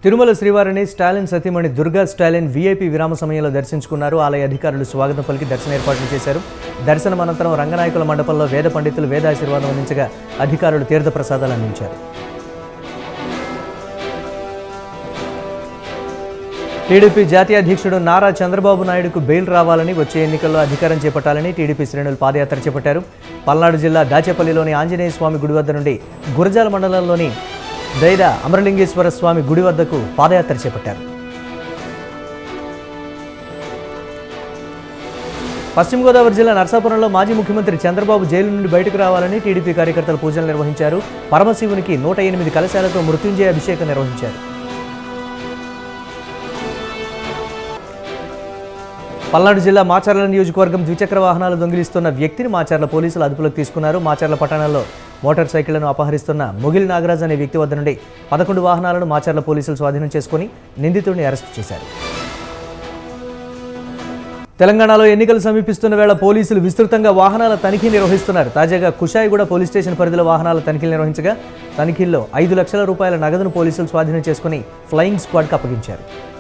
తిరుమల శ్రీవారిని స్టాలిన్ సతీమణి దుర్గా స్టాలిన్ వీఐపీ విరామ సమయంలో దర్శించుకున్నారు ఆలయ అధికారులు స్వాగతం పలికి దర్శన ఏర్పాట్లు చేశారు దర్శనం అనంతరం రంగనాయకుల మండపంలో వేద పండితులు వేదాశీర్వాదం అందించగా అధికారులు తీర్థ ప్రసాదాలు అందించారు టీడీపీ జాతీయ అధ్యక్షుడు నారా చంద్రబాబు నాయుడుకు బెయిల్ రావాలని వచ్చే ఎన్నికల్లో అధికారం చేపట్టాలని టీడీపీ శ్రేణులు పాదయాత్ర చేపట్టారు పల్నాడు జిల్లా దాచేపల్లిలోని ఆంజనేయ స్వామి గుడి వద్ద నుండి గురజాల మండలంలోని దైద అమరలింగేశ్వర స్వామి గుడి వద్దకు పాదయాత్ర చేపట్టారు పశ్చిమ గోదావరి జిల్లా నర్సాపురంలో మాజీ ముఖ్యమంత్రి చంద్రబాబు జైలు నుండి బయటకు రావాలని టీడీపీ కార్యకర్తలు పూజలు నిర్వహించారు పరమశివునికి నూట ఎనిమిది కలశాలతో మృత్యుంజయ అభిషేకం నిర్వహించారు పల్నాడు జిల్లా మాచర్ల నియోజకవర్గం ద్విచక్ర వాహనాలు దొంగిలిస్తున్న వ్యక్తిని మాచర్ల పోలీసులు అదుపులోకి తీసుకున్నారు మాచర్ల పట్టణంలో మోటార్ సైకిళ్లను అపహరిస్తున్న ముగిల్ నాగరాజ్ అనే వ్యక్తి వద్ద నుండి పదకొండు వాహనాలను మాచర్ల పోలీసులు స్వాధీనం చేసుకుని నిందితుడిని అరెస్టు చేశారు తెలంగాణలో ఎన్నికలు సమీపిస్తున్న వేళ పోలీసులు విస్తృతంగా వాహనాల తనిఖీ నిర్వహిస్తున్నారు తాజాగా కుషాయిగూడ పోలీస్ స్టేషన్ పరిధిలో వాహనాల తనిఖీలు నిర్వహించగా తనిఖీల్లో ఐదు లక్షల రూపాయల నగదును పోలీసులు స్వాధీనం చేసుకుని ఫ్లయింగ్ స్క్వాడ్కి అప్పగించారు